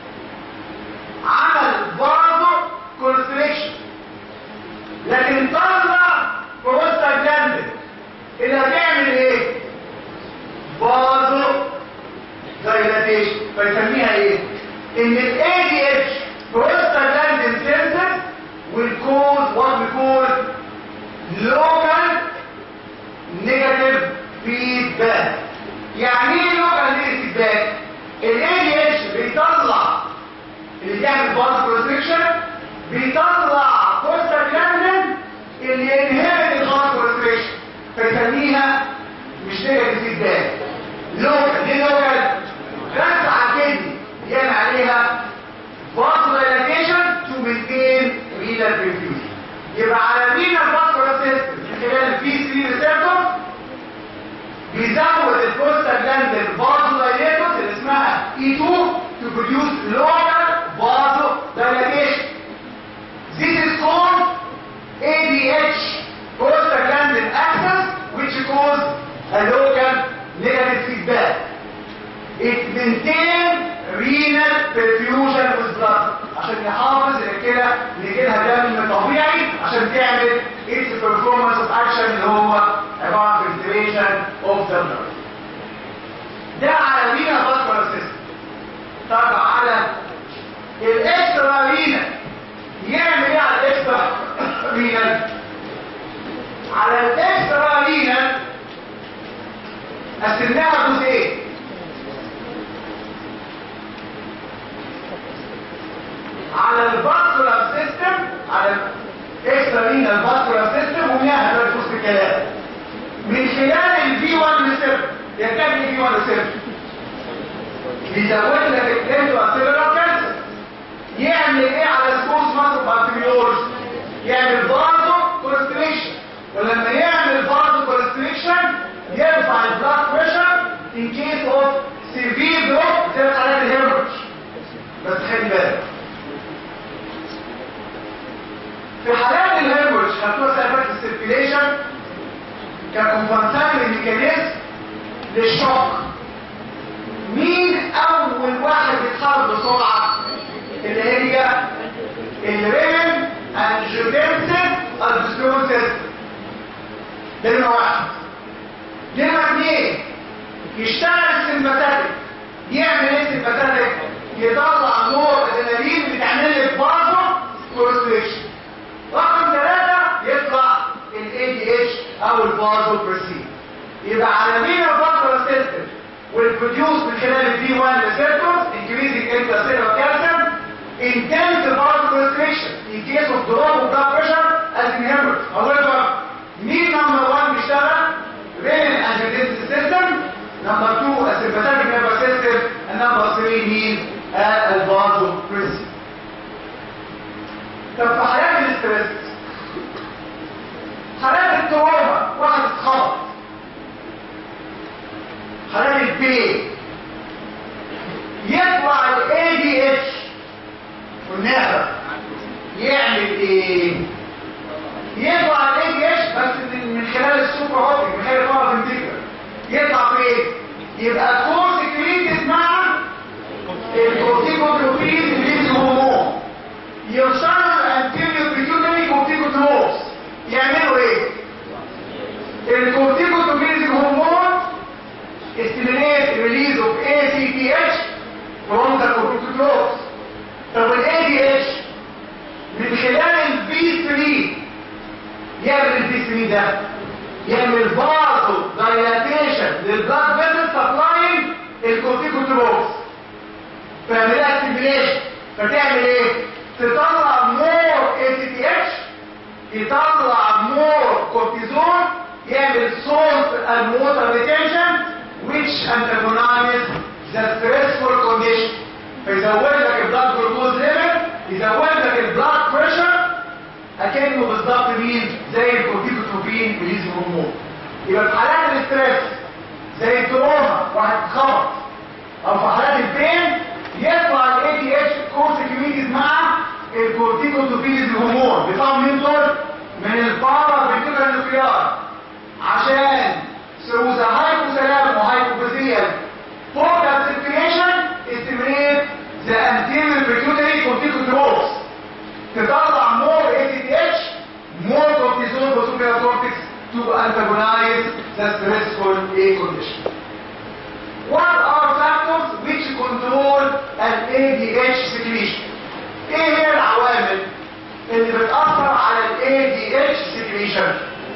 عمل برضه كونستريكشن لكن طلع بروستا جلاند اللي هتعمل ايه برضه دايلاتيشن فنسميها ايه ان الاي دي اتش بروستا جلاند سنسر will cause what we call local negative feedback يعني ايه local negative feedback ال ADH بيطلع اللي بيعمل blood constriction بيطلع prostaglandin اللي ينهبت البلاد constriction فيسميها مش negative feedback local دي local رد على الكدني يعمل عليها vasodilation to maintain renal perfusion يبقى على renal vascular system من خلال البي 3 receptor بيزود البروستاجلاندين vasodilators اللي اسمها E2 to produce local vasodilation. This is called ADH prostaglandin axis which causes a local negative feedback. It maintains renal perfusion with blood عشان يحافظ الكلى لجيلها دم طبيعي عشان تعمل its performance of action اللي هو عباره عن filtration of the blood ده على رينا vascular system طب على الاكسترا رينا يعمل ايه على الاكسترا رينا على الاكسترا رينا قسمناها جزئين على الفاسكولار سيستم على الاكسترا الفاسكولار سيستم ومياها ده نص الكلام من خلال الفي 1 ريسبتور يركب لي في 1 ريسبتور بيزود لك الكلام واسيلر كانسر يعمل ايه على سبوس ماسل بارتيولوجي يعمل برضه كونستريكشن ولما يعمل برضه كونستريكشن يرفع البلاد بريشر ان كيس اوف سيفير دروب زي حالات الهيموريدج بس خلي بالك في حالات الهيموريدج هتوصل افكت السيركيليشن ككومبنساتوري ميكانيزم للشوك مين اول واحد بيتحرك بسرعه اللي هي الريمن انجيوتنسيف الدستور سيستم ده نمرة واحد نمرة اثنين يشتغل السمباتيك يعمل ايه السمباتيك يطلع نور ادرينالين بتعمل لك برضه كونستريكشن رقم ثلاثة يطلع الاي دي اتش او البازو برسيد يبقى على مين البازو سيستم والبروديوس من خلال البي 1 ريسبتورز increasing intracellular calcium intense vasoconstriction in case of drop of blood pressure as in hemorrhage. However, مين number one بيشتغل؟ renal angiotensin system, number two a sympathetic nervous system, and number three مين؟ الvasopressin. طب في حالات الاسترس حالات التروما واحد اتخبط حالات البين يطلع ال ADH والنعرة يعمل ايه يطلع ال ADH بس من من خلال السوبر هوبي من خلال الفارة انتجر يطلع في ايه يبقى كورس كريتد مع الكورتيكوتروفيز اللي هرمون يوصلوا الانتيريور بيتيوتري كورتيكوتروفز يعملوا ايه الكورتيكوتروفيز هرمون stimulate release of ACTH from the corticotrophs طب ال ADH من خلال البي 3 يعمل البي 3 ده يعمل فازو دايلاتيشن للبلاد فيسل سبلاين الكورتيكوتروبس فيعملها ستيميليشن فتعمل ايه؟ تطلع مور اي تي تي اتش يطلع مور كورتيزون يعمل سولت and water retention which antagonize the stressful condition فيزود لك البلاد جلوكوز ليفل يزود لك البلاد بريشر اكنه بالظبط مين زي الكورتيكوتروبين ريليز هرمون يبقى في حالات الاسترس زي التروما واحد اتخبط او في حالات البين يطلع الاي تي اتش كورس كيميكيز مع الكورتيكوتروبين هرمون بيطلعوا مين دول من البارا فيتيكال نيوكليار عشان through the hypothalamus hypophyseal focal circulation stimulate the anterior pituitary corticotrophs تطلع more ACTH more cortisol vesicular cortex to antagonize the stressful A condition. What are factors which control an ADH secretion? ايه هي العوامل اللي بتأثر على ال ADH secretion?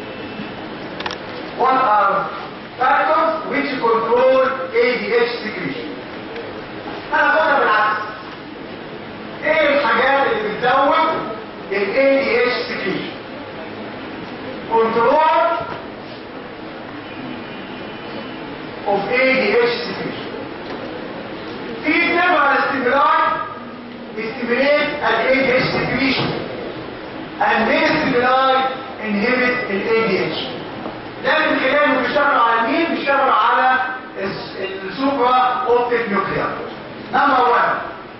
What are factors which control ADH secretion? انا بقولها بالعكس ايه الحاجات اللي بتزود ال ADH secretion control of ADH secretion في several stimuli stimulate ال ADH secretion and many stimuli inhibit ال ADH ده من خلاله بيشتغلوا على مين؟ بيشتغلوا على السوبرا اوبتيك نيوكليار نمبر 1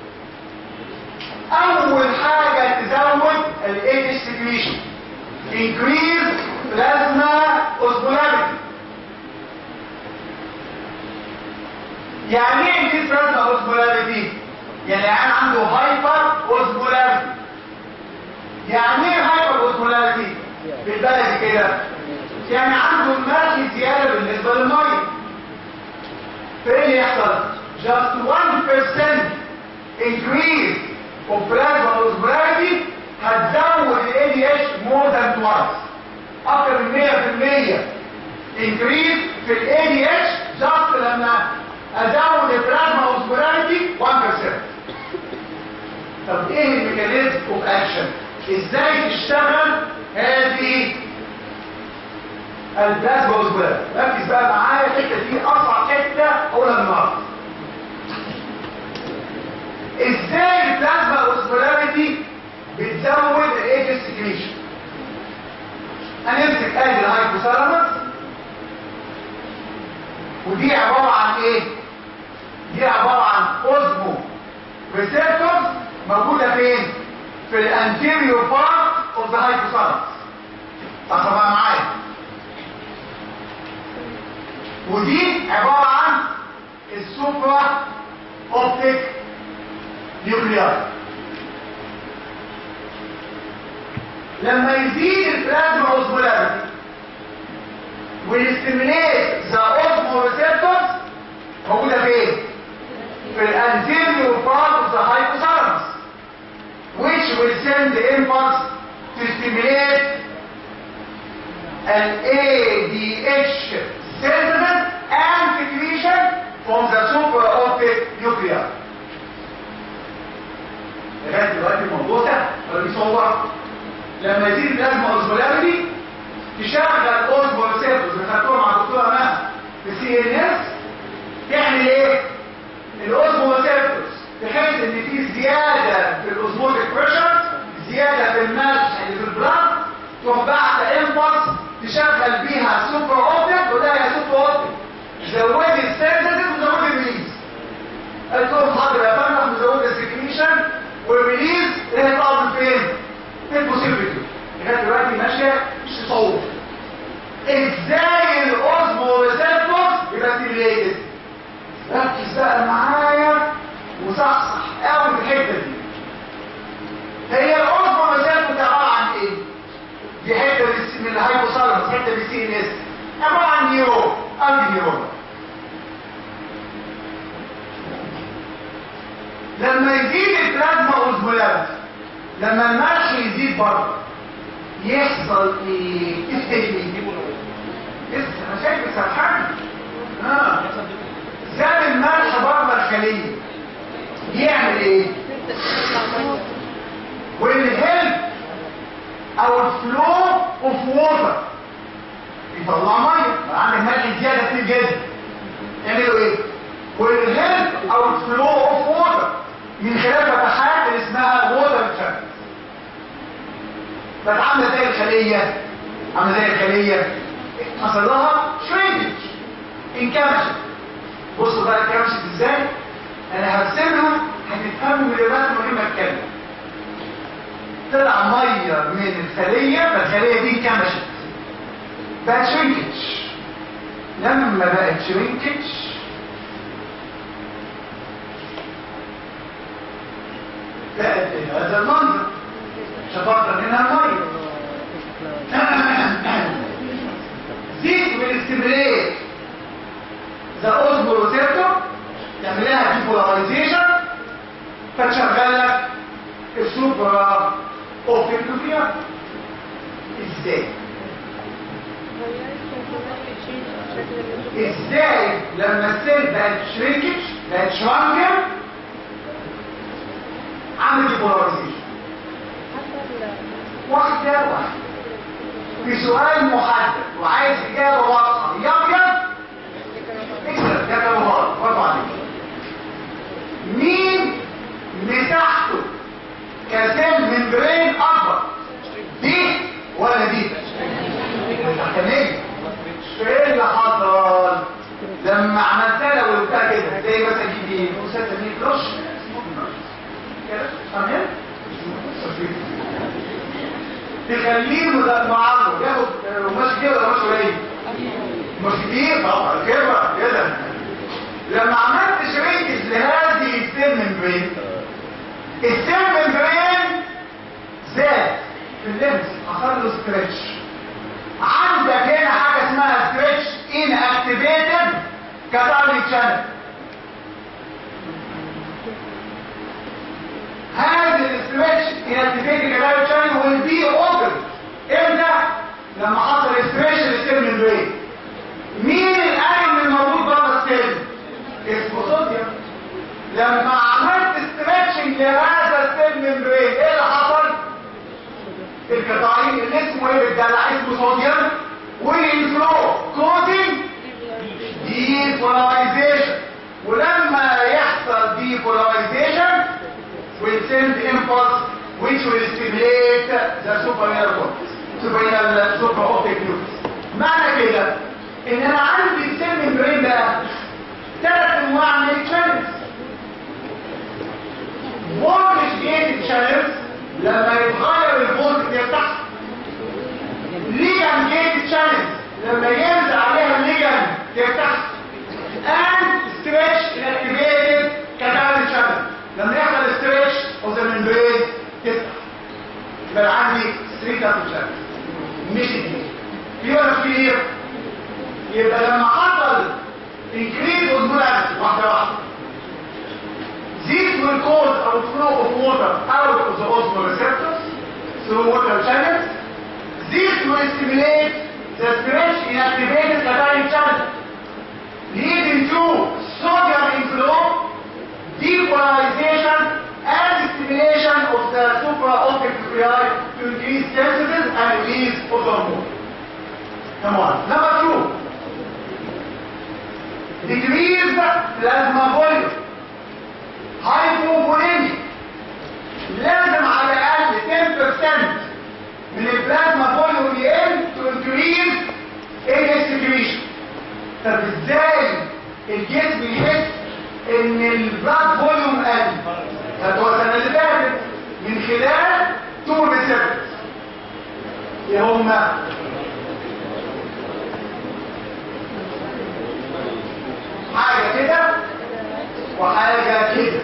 اول حاجة تزود ال ADH secretion increase plasma osmolarity يعني ايه increase plasma osmolarity يعني العيان عنده هايبر osmolarity يعني ايه هايبر osmolarity بالبلدي كده يعني عنده الملح زيادة بالنسبة للمية فايه اللي يحصل just 1% increase of plasma osmolarity هتزود ال ADH more than twice اكتر من 100% increase في ال ADH just لما ازود البلازما اوسمولاريتي 1% طب ايه الميكانيزم اوف اكشن ازاي تشتغل هذه البلازما اوسمولاريتي ركز بقى معايا الحته دي اصعب حته اقولها النهارده ازاي البلازما اوسمولاريتي بتزود الايدج سكريشن هنمسك ادي الهايبوثالاموس ودي عباره عن ايه دي عباره عن اوزمو ريسبتورز موجوده فين في الانتيريور بارت اوف ذا هايبوثالاموس طبعا معايا ودي عباره عن السوبرا اوبتيك نيوكليار لما يزيد البلازما اوزمولاريتي ويستميليت ذا اوزمو ريسبتورز موجوده فين في الانتيريور بارت اوف ذا hypothalamus which will send the impulse to stimulate an ADH synthesis and secretion from the supraoptic nucleus لغايه دلوقتي الموضوع ده ولا بيصور لما يزيد البلازما اوزمولاريتي تشغل اوزمو ريسبتورز اللي خدتوها مع الدكتوره امام في سي ان اس تعمل ايه؟ الاوزمو ريسبتورز بحيث ان في زياده في الاوزموتيك بريشر زياده في الملح اللي في البلاد تروح بعت امبلس تشغل بيها السوبر اوبتيك وده هي سوبر اوبتيك زودي السيرفيسز وزودي الريليز قلت لهم حاضر يا فندم نزود السكريشن والريليز اللي هيطلع من فين؟ في البوسيبيليتي لغايه دلوقتي ماشيه مش تصور ازاي الاوزمو ريسبتورز يبقى ستيميليتد ركز بقى معايا وصحصح قوي في الحته دي هي الاوزمو ريسبتورز عباره عن ايه دي حته من الهايبوثالاموس حته من السي ان اس عباره عن نيورون انتي نيورون لما يزيد البلازما اوزمولاريتي لما الملح يزيد برضه يحصل ايه تفتكري لسه انا شايف سرحان اه زاد الملح بره الخليه يعمل ايه والهيلب او الفلو اوف ووتر يطلع ميه عندك ملح زياده كتير جدا يعملوا ايه والهيلب او الفلو اوف ووتر من خلال فتحات اللي اسمها ووتر تشانل بقت عامله زي الخليه عامله زي الخليه حصل لها شرينج انكمشت بصوا بقى انكمشت ازاي انا هرسمها هتفهموا من الرسم من غير ما اتكلم طلع ميه من الخليه فالخليه دي انكمشت بقت شرينكج لما بقت شرينكج بقت هذا المنظر شفطت منها الميه زيت بالاستمرار ذا اوزمو روتيرتور تعمل لها ديبولاريزيشن فتشغل لك السوبرا اوفيك نوكليار ازاي ازاي لما السيل بقت شرينكج بقت شرانكر عمل ديبولاريزيشن واحدة واحدة في سؤال محدد وعايز إجابة واضحة يا أبيض اكسب يا كلمات برافو عليك مين مساحته كسيل ممبرين أكبر دي ولا دي؟ متحكمين ايه اللي حصل لما عملت لها وقلتها كده زي مثلا دي دي مسلسل دي كروش كده فاهمين؟ تخليه معرض ياخد قماش كبير ولا قماش قليل مش كبير طبعا كبر كده لما عملت شريك لهذه السيل ممبرين السيل ممبرين زاد في اللمس حصل له ستريتش عندك هنا حاجه اسمها ستريتش ان اكتيفيتد كاتاليك شانل هذا الاسترتش inactivated كاتاليك شانل will be open امتى؟ لما حصل استرتش للسيل ممبرين مين الايون اللي موجود بره السيل؟ اسمه صوديوم لما عملت استرتشنج لهذا السيل ممبرين ايه اللي حصل؟ القطاعين اللي اسمه ايه بالدلع اسمه صوديوم والانفلو كودنج ديبولايزيشن ولما يحصل ديبولايزيشن will send impulse which will stimulate the superior cortex superior supraoptic nucleus معنى كده ان انا عندي السيل ممبرين بقى ثلاث انواع من الشانلز فولتج جيتد شانلز لما يتغير الفولت بتاعها ليجن جيتد شانلز لما ينزل عليها الليجن بتاعها and stretch inactivated catalytic channel لما يحصل stretch of the membrane تفتح يبقى عندي ستريت اب شانل مش اتنين في ولا في ايه يبقى لما حصل increase osmolarity واحده واحده This will cause a flow of water out of the osmoreceptors through water channels. This will stimulate the stretch inactivated catalytic channel, leading to sodium inflow, depolarization, and stimulation of the supraoptic nuclei to increase synthesis and release of the hormone. Number one. Number two, decrease plasma volume. هايبوفوليميا لازم على الاقل 10% من البلازما فوليوم يقل تو انكريز الاكسكريشن طب ازاي الجسم يحس ان البلاد فوليوم قل هتبقى السنه اللي فاتت من خلال تو ريسبتورز ايه هما حاجه كده وحاجة كده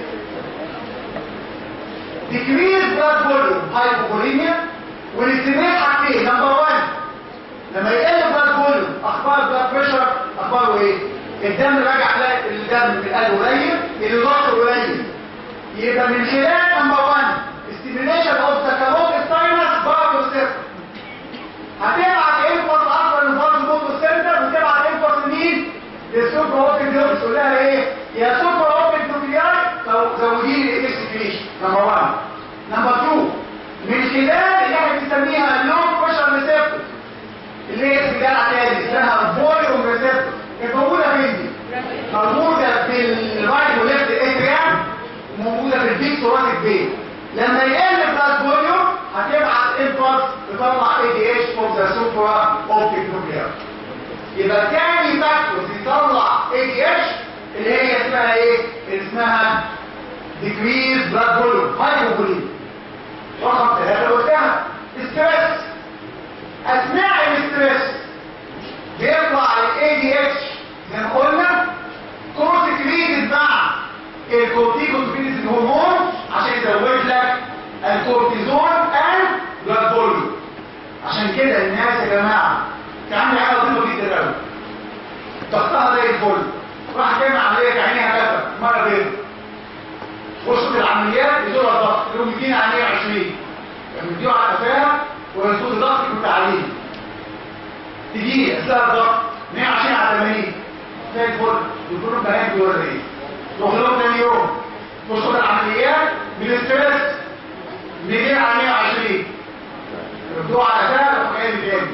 decrease blood volume hypovolemia والاستماع حاجتين نمبر 1 لما يقل blood volume اخبار blood pressure اخباره ايه الدم راجع تلاقي الدم في القلب قليل الضغط قليل يبقى من خلال نمبر 1 ستيميليشن اوف ذا كاروتيد ساينس بارو سيستم هتبعت انفورس اصلا من فاز موتو سنتر وتبعت انفورس لمين؟ للسوبر اوبن نيوكليس تقول لها ايه؟ يا سوبر اوبن نيوكلياي زودي لي الاكسكريشن نمبر 1 نمبر 2 من خلال اللي احنا بنسميها اللو بريشر ريسبتور اللي هي سجارة تاني اسمها فوليوم ريسبتور كانت موجودة فين دي؟ موجودة في الرايت وليفت اتريام وموجودة في البيك ثوراسيك بين لما يقل بلاد فوليوم هتبعت انفاس تطلع اي دي اتش فوق ذا سوبرا اوبتيك نوكليار يبقى تاني فاكتور يطلع اي دي اتش اللي هي اسمها ايه؟ اللي اسمها decrease blood volume هايبوفوليم رقم ثلاثة قلتها ستريس اثناء الاستريس بيطلع الاي دي اتش زي ما قلنا كورتيكليتد مع الكورتيكوتريتد هرمون عشان يزود لك الكورتيزون اند بلاد فوليوم عشان كده الناس يا جماعه كان عندي حاجه لطيفه جدا قوي ضغطها زي الفل راح جاي عمليه عينيها كذا مره بيض وسط العمليات يزورها الضغط يقوم يدينا عليه 20 يعني يديله على قفاها ويصوت الضغط كنت عليه تجي اسلها الضغط 120 على 80 زي الفل يكونوا بنات بيوري ايه تروح لهم تاني يوم وسط العمليات من الستريس 200 على 120 يردوها على قفاها ويروح جاي تاني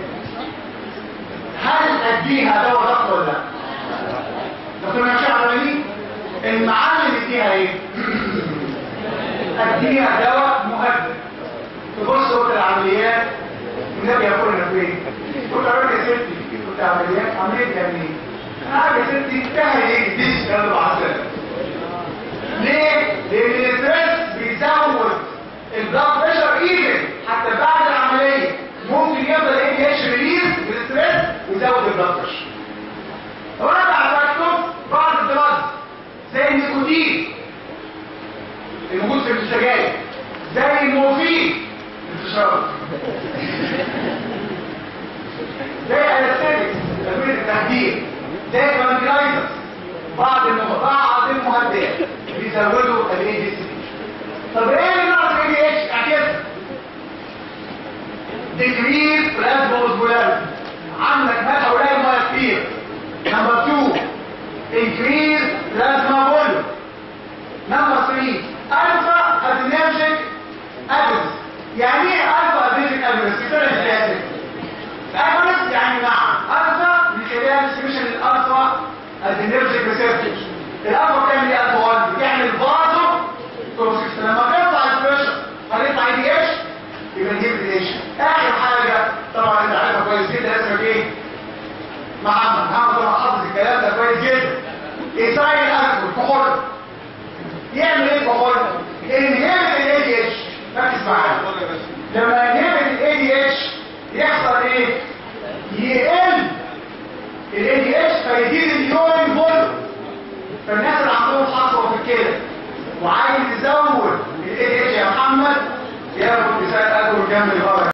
هل اديها دواء ضغط ولا لا؟ دكتور ماشي على 80 المعلم اديها ايه؟ اديها دواء مهدد تبص وقت العمليات النبي يقولنا فين قلت له يا ستي كنت عمليات عمليات يعني ايه قاعد يا ستي انتهى ايه ديش يلا مع السلامه ليه لان الاستريس بيزود البلاد بريشر ايفن حتى بعد العمليه ممكن يفضل ايه دي اتش ريليز بالاستريس ويزود البلاد بريشر رابع فاكتور بعض الدراج زي النيكوتين الموجود في السجاير زي المورفين انتشار زي الانستيكس تدوير التهديد زي الفانتلايزر بعض بعض المهدئات بيزودوا الاي دي سي طب ايه اللي ناقص الاي دي اتش اعكسها ديكريز بلازما اوزمولاريتي عندك مدى قليل ميه كتير نمبر 2 increase plasma volume نمبر 3 alpha adrenergic agonist يعني ايه alpha adrenergic agonist كده ازاي agonist يعني نعم alpha من خلال سيميشن الالفا adrenergic receptors الالفا بتعمل ايه الفا 1 بتعمل فازو كونستريكشن لما بيطلع البريشر هيطلع اي دي اتش يبقى ديبريشن اخر حاجه طبعا انت عارفها كويس جدا اسمك ايه محمد محمد طبعا حافظ الكلام ده كويس جدا يساعد الالكول كحول يعمل ايه كحول انهبت الاي دي اتش ركز معايا لما انهبت الاي دي اتش يحصل ايه يقل الاي دي اتش فيزيد اليورين فوليوم فالناس اللي عندهم حصوه في الكلى وعايز يزود الاي دي اتش يا محمد ياخد مثال اكل جنب الغرب